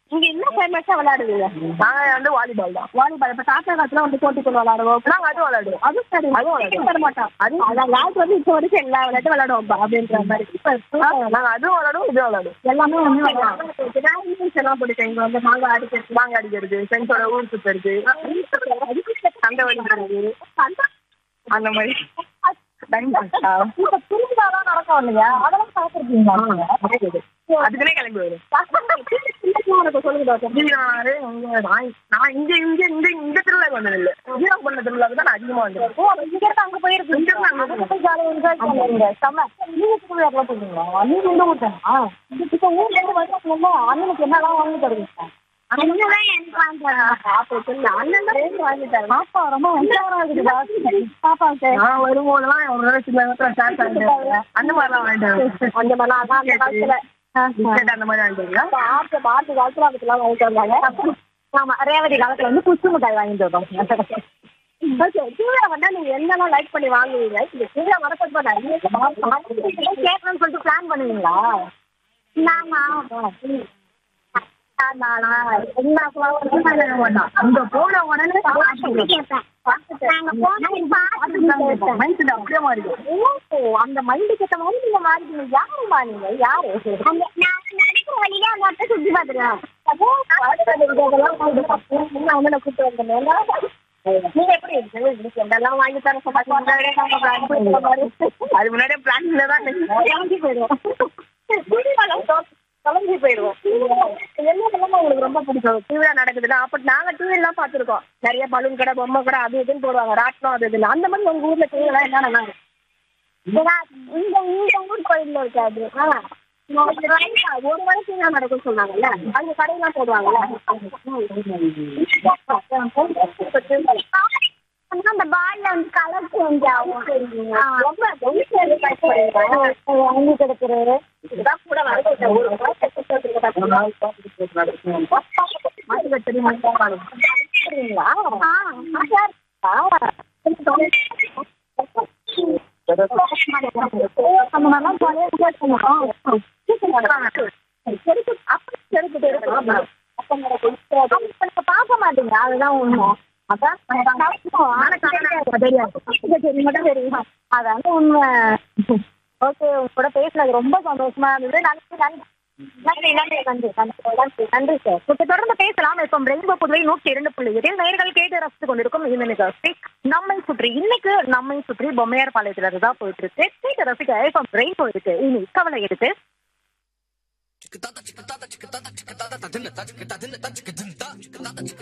இங்க என்ன ஃபேமஸா விளையாடுவீங்க நாங்க வந்து வாலிபால் தான் வாலிபால் இப்ப தாத்தா காலத்துல வந்து போட்டி கொண்டு விளையாடுவோம் நாங்க அதுவும் விளையாடுவோம் அதுவும் சரி அதுவும் விளையாடுவோம். தர மாட்டோம் அது அதான் லாஸ்ட் வந்து இப்போ வரைக்கும் எல்லா விளையாட்டும் விளையாடுவோம் அப்படின்ற மாதிரி இப்ப நாங்க அதுவும் விளையாடுவோம் இதுவும் விளையாடுவோம் எல்லாமே வந்து விளையாடுவோம் எல்லாம் பிடிக்கும் இங்க வந்து மாங்காய் அடிக்கிறது மாங்க அடிக்கிறது ஃப்ரெண்ட்ஸோட ஊர் சுத்துறது சண்டை வடிக்கிறது அந்த மாதிரி டைம் பாஸ்டா இப்ப திருவிழாலாம் நடக்கும் இல்லையா அதெல்லாம் பார்த்துருக்கீங்களா அதுக்குனே கிளம்பி வரும் சொல்லுங்க இது நான் இங்க நான் நான் இங்க இங்க இந்த இந்த திருவிழாக்கு வந்தது இல்ல வீரம் பண்ண திருவிழாக்கு தான் நான் அதிகமா வந்தேன் ஓ இங்க இருந்து அங்க போயிருக்கு இங்க இருந்து அங்க அங்க போய் ஜாலியா என்ஜாய் பண்ணுவீங்க செம்ம நீங்க திருவிழாக்குள்ள போவீங்களா நீங்க இந்த ஊர் தானா இப்ப ஊர்ல இருந்து வந்தாங்கல்ல அண்ணனுக்கு என்னெல்லாம் வாங்கி தருவீங்க அண்ணன் எனக்கு வாங்கி தராங்க அண்ணன் தான் வாங்கி தரேன் பாப்பா ரொம்ப வந்தாரா இருக்குது பாப்பாவுக்கு நான் வரும்போதெல்லாம் ஒரு தடவை சில நேரத்துல ஷேர் பண்ணிட்டு அந்த மாதிரிலாம் வாங்கிட்டு வருவேன். அந்த மாதிரி அதான் அந்த காலத்துல பிஸ்கட் அந்த மாதிரி வாங்கிட்டு வருவேன். இப்ப ஆட்டு பாட்டு காலத்துல அதுக்கெல்லாம் வாங்கிட்டு வந்தாங்க ஆமா ரேவதி காலத்துல வந்து குச்சி மிட்டாய் வாங்கிட்டு வந்தோம் ஓகே திருவிழா வந்தா நீங்க என்னெல்லாம் லைக் பண்ணி வாங்குவீங்க இந்த திருவிழா வரப்போ நிறைய கேட்கணும்னு சொல்லிட்டு பிளான் பண்ணுவீங்களா நாமா அங்க போன உடனே மைண்ட் அப்படியே மாறிடும் ஓ, அந்த மைண்டுக்கு ஏத்த மாதிரி நீங்க மாறிட்டீங்க யாருமா நீங்க யாரு அந்த நான் நடக்கிற வழியில அந்த அத்தை சுத்தி பாத்துருவேன் கூப்பிட்டு வந்தேன் நீங்க எப்படி இருக்கு இதெல்லாம் வாங்கி தர சொன்னாங்க அது முன்னாடியே பிளான்ல தான் கிளம்பி போயிடுவோம் கிளம்பி போயிடுவோம் என்னதெல்லாம் உங்களுக்கு ரொம்ப பிடிக்கும் திருவிழா நடக்குதுன்னா அப்ப நாங்க டிவி எல்லாம் பாத்துருக்கோம் நிறைய பலூன் கடை பொம்மை கடை அது இதுன்னு போடுவாங்க ராட்டினம் அது இதுன்னு அந்த மாதிரி உங்க ஊர்ல திருவிழா என்னென்ன ஏன்னா, இந்த இந்த ஊர் கோயில்ல இருக்காது ஆ. ஒரு வரைக்கும் தான் நடக்கும் சொன்னாங்கல்ல அங்க கடையெல்லாம் போடுவாங்கல்ல அந்த பால்ல வந்து கலர் சேஞ்ச் ஆகும் ரொம்ப வாங்கி கிடைக்கிறது இதுதான் கூட வரது ஒரு சரிங்களா அந்த மாதிரிலாம் ஜாலியா என்ஜாய் பண்ணுவோம் செருப்பு அப்படி செருப்பு தெரியும் அப்ப பார்க்க மாட்டீங்க அதுதான் உண்மை அதான் தெரியும் மட்டும் தெரியும் அதான் உண்மை ஓகே உங்க கூட பேசுனது ரொம்ப சந்தோஷமா இருந்தது நன்றி நன்றி நன்றி நன்றி நன்றி நன்றி நன்றி நன்றி சார் இப்போ தொடர்ந்து பேசலாம் இப்போ ரெயின்போ புதுவை நூற்றி இரண்டு புள்ளி எட்டில் நேர்கள் கேட்டு ரசித்து கொண்டிருக்கும் இந்த நிகழ்ச்சி நம்மை சுற்றி இன்னைக்கு நம்மை சுற்றி பொம்மையார் பாளையத்துல இருந்து தான் போயிட்டு இருக்கு கேட்டு ரசிக்க எஃப்எம் ரெயின்போ இருக்கு இனி கவலை இருக்கு Chick-a-da-da, chick-a-da-da, chick-a-da-da, chick-a-da-da, da-da-da, da-da-da, da-da-da, da-da-da, da-da-da, da-da-da,